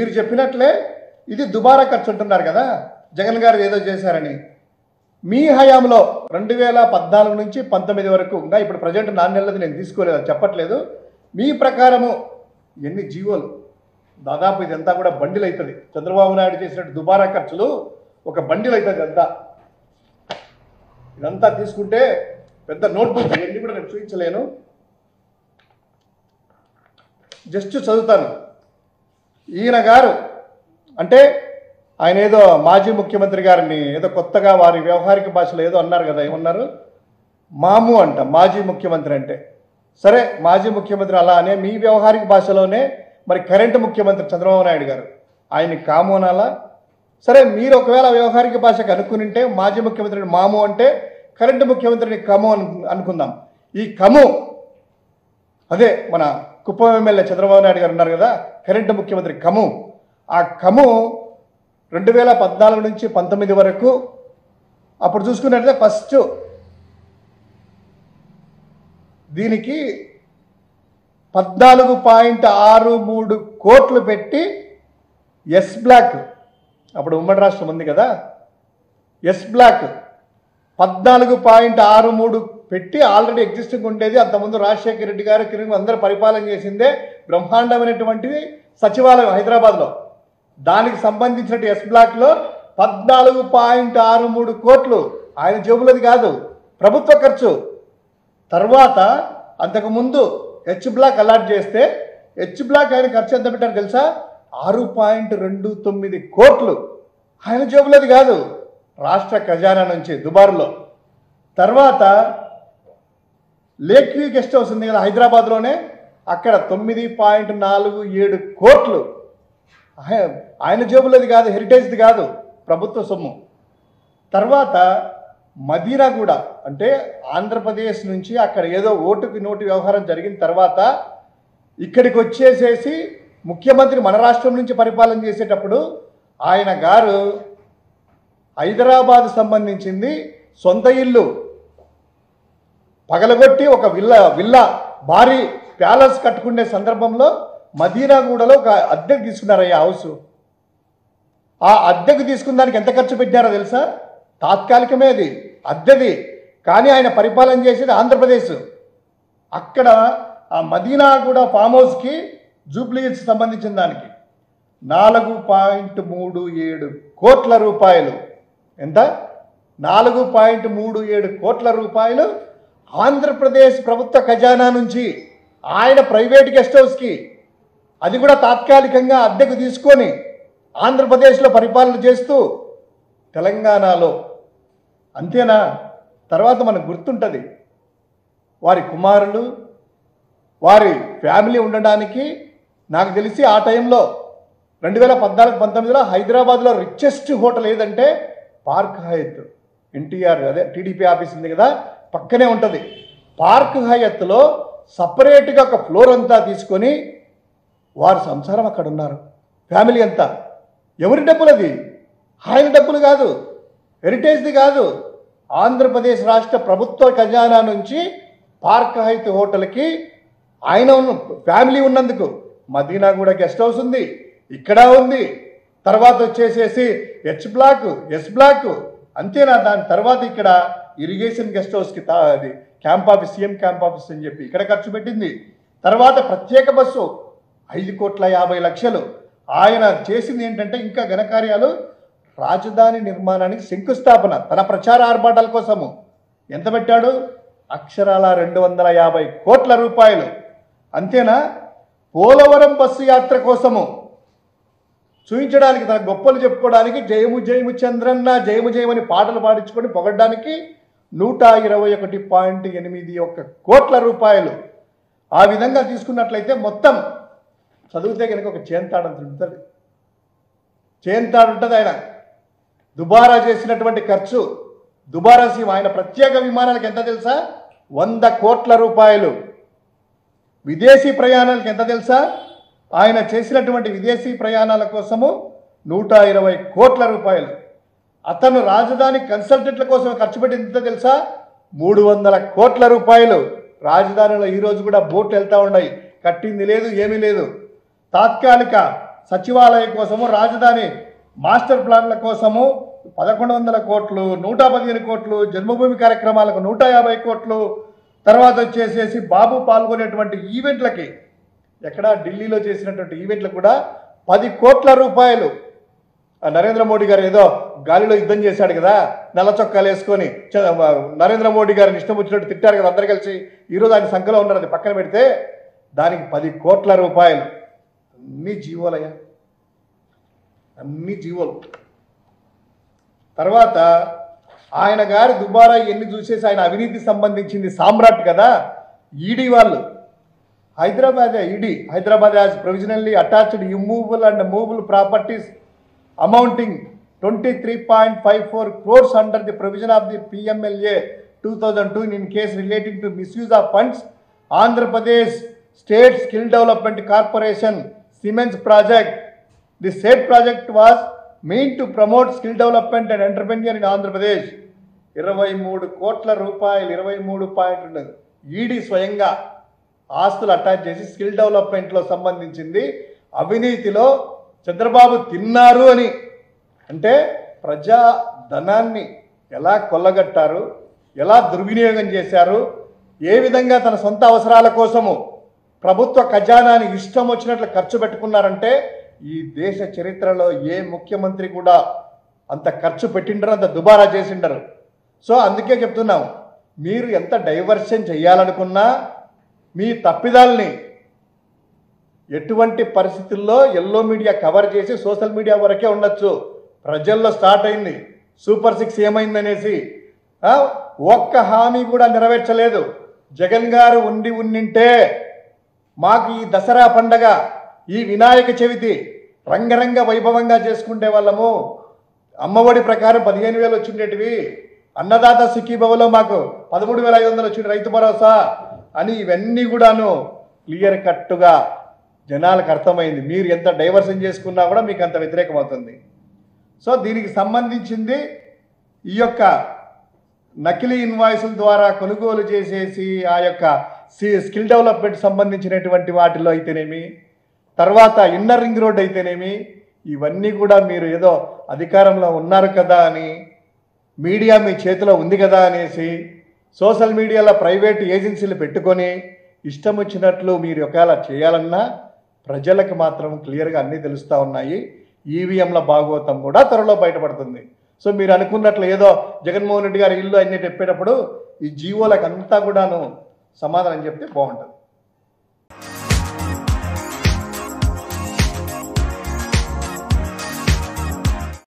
మీరు చెప్పినట్లే ఇది దుబారా ఖర్చు అంటున్నారు కదా జగన్ గారు ఏదో చేశారని మీ హయాంలో రెండు వేల పద్నాలుగు నుంచి పంతొమ్మిది వరకు ఇంకా ఇప్పుడు ప్రజెంట్ నాలుగు నెలలది నేను తీసుకోలేదు అది చెప్పట్లేదు మీ ప్రకారము ఎన్ని జీవోలు దాదాపు ఇదంతా కూడా బండిల్ అవుతుంది చంద్రబాబు నాయుడు చేసినట్టు దుబారా ఖర్చులు ఒక బండిల్ అవుతుంది అంతా ఇదంతా తీసుకుంటే పెద్ద నోట్బుక్ ఇవన్నీ కూడా నేను చూపించలేను జస్ట్ చదువుతాను ఈయన గారు అంటే ఆయన ఏదో మాజీ ముఖ్యమంత్రి గారిని ఏదో కొత్తగా వారి వ్యవహారిక భాషలో ఏదో అన్నారు కదా ఏమన్నారు మాము అంట మాజీ ముఖ్యమంత్రి అంటే సరే మాజీ ముఖ్యమంత్రి అలా అనే మీ వ్యవహారిక భాషలోనే మరి కరెంటు ముఖ్యమంత్రి చంద్రబాబు నాయుడు గారు ఆయన కాము అనాలా సరే మీరు ఒకవేళ వ్యవహారిక భాషకు అనుకునింటే మాజీ ముఖ్యమంత్రిని మాము అంటే కరెంటు ముఖ్యమంత్రిని కము అను అనుకుందాం ఈ కము అదే మన కుప్పం ఎమ్మెల్యే చంద్రబాబు నాయుడు గారు ఉన్నారు కదా కరెంటు ముఖ్యమంత్రి కము ఆ కము రెండు వేల పద్నాలుగు నుంచి పంతొమ్మిది వరకు అప్పుడు చూసుకున్నట్లయితే ఫస్ట్ దీనికి పద్నాలుగు పాయింట్ ఆరు మూడు కోట్లు పెట్టి ఎస్ బ్లాక్ అప్పుడు ఉమ్మడి రాష్ట్రం ఉంది కదా ఎస్ బ్లాక్ పద్నాలుగు పాయింట్ ఆరు మూడు పెట్టి ఆల్రెడీ ఎగ్జిస్టింగ్ ఉండేది అంతకుముందు రాజశేఖర రెడ్డి గారు కిరణ్ అందరూ పరిపాలన చేసిందే బ్రహ్మాండమైనటువంటిది సచివాలయం హైదరాబాద్లో దానికి సంబంధించిన ఎస్ బ్లాక్లో పద్నాలుగు పాయింట్ ఆరు మూడు కోట్లు ఆయన జేబులది కాదు ప్రభుత్వ ఖర్చు తర్వాత అంతకుముందు హెచ్ బ్లాక్ అలాట్ చేస్తే హెచ్ బ్లాక్ ఆయన ఖర్చు ఎంత పెట్టారు తెలుసా ఆరు పాయింట్ రెండు తొమ్మిది కోట్లు ఆయన జేబులది కాదు రాష్ట్ర ఖజానా నుంచి దుబారులో తర్వాత లేక్ వ్యూ గెస్ట్ హౌస్ ఉంది కదా హైదరాబాద్లోనే అక్కడ తొమ్మిది పాయింట్ నాలుగు ఏడు కోట్లు ఆయన ఆయన జేబులది కాదు హెరిటేజ్ది కాదు ప్రభుత్వ సొమ్ము తర్వాత మదీనా కూడా అంటే ఆంధ్రప్రదేశ్ నుంచి అక్కడ ఏదో ఓటుకి నోటు వ్యవహారం జరిగిన తర్వాత ఇక్కడికి వచ్చేసేసి ముఖ్యమంత్రి మన రాష్ట్రం నుంచి పరిపాలన చేసేటప్పుడు ఆయన గారు హైదరాబాద్ సంబంధించింది సొంత ఇల్లు పగలగొట్టి ఒక విల్ల విల్లా భారీ ప్యాలెస్ కట్టుకునే సందర్భంలో మదీనాగూడలో ఒక అద్దెకు తీసుకున్నారయ్యా హౌస్ ఆ అద్దెకు తీసుకున్న దానికి ఎంత ఖర్చు పెట్టారో తెలుసా తాత్కాలికమే అది అద్దెది కానీ ఆయన పరిపాలన చేసేది ఆంధ్రప్రదేశ్ అక్కడ ఆ మదీనాగూడ ఫామ్ హౌస్కి జూబ్లీ హిల్స్ సంబంధించిన దానికి నాలుగు పాయింట్ మూడు ఏడు కోట్ల రూపాయలు ఎంత నాలుగు పాయింట్ మూడు ఏడు కోట్ల రూపాయలు ఆంధ్రప్రదేశ్ ప్రభుత్వ ఖజానా నుంచి ఆయన ప్రైవేట్ గెస్ట్ హౌస్కి అది కూడా తాత్కాలికంగా అద్దెకు తీసుకొని ఆంధ్రప్రదేశ్లో పరిపాలన చేస్తూ తెలంగాణలో అంతేనా తర్వాత మనకు గుర్తుంటుంది వారి కుమారులు వారి ఫ్యామిలీ ఉండడానికి నాకు తెలిసి ఆ టైంలో రెండు వేల పద్నాలుగు పంతొమ్మిదిలో హైదరాబాద్లో రిచెస్ట్ హోటల్ ఏదంటే పార్క్ హయత్ ఎన్టీఆర్ అదే టీడీపీ ఆఫీస్ ఉంది కదా పక్కనే ఉంటుంది పార్క్ హయత్లో సపరేట్గా ఒక ఫ్లోర్ అంతా తీసుకొని వారు సంసారం అక్కడ ఉన్నారు ఫ్యామిలీ అంతా ఎవరి డబ్బులు అది ఆయన డబ్బులు కాదు హెరిటేజ్ది కాదు ఆంధ్రప్రదేశ్ రాష్ట్ర ప్రభుత్వ ఖజానా నుంచి పార్క్ హైత్ హోటల్కి ఆయన ఉన్న ఫ్యామిలీ ఉన్నందుకు మదీనా కూడా గెస్ట్ హౌస్ ఉంది ఇక్కడ ఉంది తర్వాత వచ్చేసేసి హెచ్ బ్లాక్ ఎస్ బ్లాక్ అంతేనా దాని తర్వాత ఇక్కడ ఇరిగేషన్ గెస్ట్ హౌస్కి తా అది camp office CM camp office అని చెప్పి ఇక్కడ ఖర్చు పెట్టింది తర్వాత ప్రత్యేక బస్సు ఐదు కోట్ల యాభై లక్షలు ఆయన చేసింది ఏంటంటే ఇంకా ఘనకార్యాలు రాజధాని నిర్మాణానికి శంకుస్థాపన తన ప్రచార ఆర్భాటాల కోసము ఎంత పెట్టాడు అక్షరాల రెండు వందల యాభై కోట్ల రూపాయలు అంతేనా పోలవరం బస్సు యాత్ర కోసము చూపించడానికి తన గొప్పలు చెప్పుకోవడానికి జయము జయము చంద్రన్న జయము జయమని పాటలు పాడించుకొని పొగడ్డానికి నూట ఇరవై ఒకటి పాయింట్ ఎనిమిది ఒక్క కోట్ల రూపాయలు ఆ విధంగా తీసుకున్నట్లయితే మొత్తం చదివితే కనుక ఒక చేంతాడంత ఉంటుంది చేంతాడు ఉంటుంది ఆయన దుబారా చేసినటువంటి ఖర్చు దుబారా సీమ ఆయన ప్రత్యేక విమానాలకు ఎంత తెలుసా వంద కోట్ల రూపాయలు విదేశీ ప్రయాణాలకు ఎంత తెలుసా ఆయన చేసినటువంటి విదేశీ ప్రయాణాల కోసము నూట ఇరవై కోట్ల రూపాయలు అతను రాజధాని కన్సల్టెంట్ల కోసం ఖర్చు పెట్టింది ఎంత తెలుసా మూడు వందల కోట్ల రూపాయలు రాజధానిలో ఈరోజు కూడా బోట్లు వెళ్తూ ఉన్నాయి కట్టింది లేదు ఏమీ లేదు తాత్కాలిక సచివాలయం కోసము రాజధాని మాస్టర్ ప్లాన్ల కోసము పదకొండు వందల కోట్లు నూట పదిహేను కోట్లు జన్మభూమి కార్యక్రమాలకు నూట యాభై కోట్లు తర్వాత వచ్చేసేసి బాబు పాల్గొనేటువంటి ఈవెంట్లకి ఎక్కడ ఢిల్లీలో చేసినటువంటి ఈవెంట్లకు కూడా పది కోట్ల రూపాయలు ఆ నరేంద్ర మోడీ గారు ఏదో గాలిలో యుద్ధం చేశాడు కదా నల్ల చొక్కాలు వేసుకొని చ- నరేంద్ర మోడీ గారిని ఇష్టం వచ్చినట్టు తిట్టారు కదా అందరు కలిసి ఈరోజు ఆయన సంఖ్యలో ఉన్నారు అది పక్కన పెడితే దానికి పది కోట్ల రూపాయలు అన్ని జీవోలయ్యా అన్ని జీవోలు తర్వాత ఆయన గారి దుబారా ఎన్ని చూసేసి ఆయన అవినీతికి సంబంధించింది సామ్రాట్ కదా ఈడీ వాళ్ళు Hyderabad ED Hyderabad as provisionally attached immovable and movable properties amounting twenty three point five four crores under the provision of the PMLA two thousand two in case relating to misuse of funds Andhra Pradesh state skill development corporation Siemens project the said project was main to promote skill development and entrepreneur in Andhra Pradesh ఇరవై మూడు కోట్ల రూపాయలు ఇరవై మూడు point ఉండదు ED స్వయంగా ఆస్తులు attach చేసి స్కిల్ డెవలప్మెంట్లో సంబంధించింది అవినీతిలో చంద్రబాబు తిన్నారు అని అంటే ప్రజా ధనాన్ని ఎలా కొల్లగట్టారు ఎలా దుర్వినియోగం చేశారు ఏ విధంగా తన సొంత అవసరాల కోసము ప్రభుత్వ ఖజానాని ఇష్టం వచ్చినట్లు ఖర్చు పెట్టుకున్నారంటే ఈ దేశ చరిత్రలో ఏ ముఖ్యమంత్రి కూడా అంత ఖర్చు పెట్టిండరు అంత దుబారా చేసిండరు సో అందుకే చెప్తున్నాం మీరు ఎంత డైవర్షన్ చేయాలనుకున్నా మీ తప్పిదాల్ని ఎటువంటి పరిస్థితుల్లో ఎల్లో మీడియా కవర్ చేసి సోషల్ మీడియా వరకే ఉండొచ్చు ప్రజల్లో స్టార్ట్ అయింది సూపర్ సిక్స్ ఏమైందనేసి ఆ, ఒక్క హామీ కూడా నెరవేర్చలేదు జగన్ గారు ఉండి ఉండింటే మాకు ఈ దసరా పండగ ఈ వినాయక చవితి రంగరంగ వైభవంగా చేసుకుంటే వాళ్ళము అమ్మఒడి ప్రకారం పదిహేను వేలు వచ్చిండేటివి అన్నదాత సిక్కిబవలో మాకు పదమూడు వేల ఐదు వందలు వచ్చింది రైతు భరోసా అని ఇవన్నీ కూడాను క్లియర్ కట్టుగా జనాలకు అర్థమైంది మీరు ఎంత డైవర్షన్ చేసుకున్నా కూడా మీకు అంత వ్యతిరేకం అవుతుంది సో దీనికి సంబంధించింది ఈ యొక్క నకిలీ ఇన్వాయిస్ల ద్వారా కొనుగోలు చేసేసి ఆ యొక్క సి- స్కిల్ డెవలప్మెంట్ సంబంధించినటువంటి వాటిలో అయితేనేమి తర్వాత ఇన్నర్ రింగ్ రోడ్ అయితేనేమి ఇవన్నీ కూడా మీరు ఏదో అధికారంలో ఉన్నారు కదా అని మీడియా మీ చేతిలో ఉంది కదా అనేసి సోషల్ మీడియాలో ప్రైవేట్ ఏజెన్సీలు పెట్టుకొని ఇష్టం వచ్చినట్లు మీరు ఒకవేళ చేయాలన్నా ప్రజలకు మాత్రం క్లియర్గా అన్నీ తెలుస్తూ ఉన్నాయి ఈవీఎంల భాగవతం కూడా త్వరలో బయటపడుతుంది సో మీరు అనుకున్నట్లు ఏదో జగన్మోహన్ రెడ్డి గారి ఇల్లు అన్ని చెప్పేటప్పుడు ఈ జీవోలకు అంతా కూడాను సమాధానం చెప్తే బాగుంటుంది